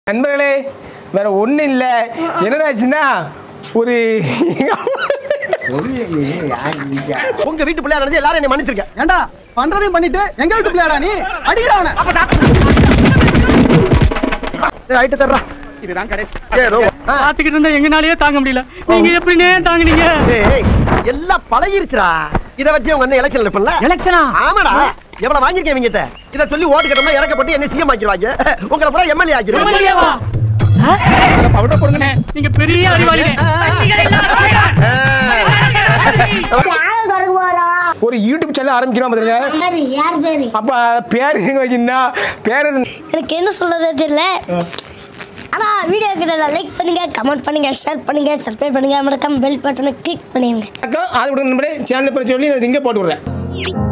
நண்பர்களே வேற ஒன்றும் இல்லை என்னடாச்சுன்னா ஒரு உங்க வீட்டு பிள்ளையா நினைச்சு எல்லாரும் என்ன மன்னிச்சிருக்கேன் ஏண்டா பண்றதையும் பண்ணிட்டு எங்க வீட்டு பிள்ளையாடா நீ அடிக்கடா அவனை ரைட்டு தர்றா இதுதான் கடைசி ஏதோ பாத்துக்கிட்டு இருந்தா எங்கனாலயே தாங்க முடியல நீங்க எப்படினே தாங்குனீங்க ஏய் எல்லாம் பழகிருச்சுடா இத வச்சு உங்க அண்ணன் எலெக்ஷன் நிற்பல எலெக்ஷனா ஆமாடா எவ்வளவு வாங்கிருக்கேன் இவங்கிட்ட இத சொல்லி ஓட்டு கட்டமா இறக்கப்பட்டு என்ன சிஎம் ஆக்கிடுவாங்க உங்களை பூரா எம்எல்ஏ ஆக்கிடுவாங்க பவுடர் போடுங்கண்ணே நீங்க பெரிய அறிவாளிங்க சேனல் திறக்க போறோம் ஒரு யூடியூப் சேனல் ஆரம்பிக்கிறோம் பாருங்க பேரு யார் பேரு அப்போ பேர் எங்க வைக்கணும்னா பேர் எனக்கு என்ன சொல்றதே தெரியல ஆனா வீடியோ கிட்ட லைக் பண்ணுங்க கமெண்ட் பண்ணுங்க ஷேர் பண்ணுங்க சப்ஸ்கிரைப் பண்ணுங்க மறக்காம பெல் பட்டனை கிளிக் பண்ணிடுங்க அது விடுங்க சேனல் பேர் சொல்லி இங்கே போட்டு விட்றேன்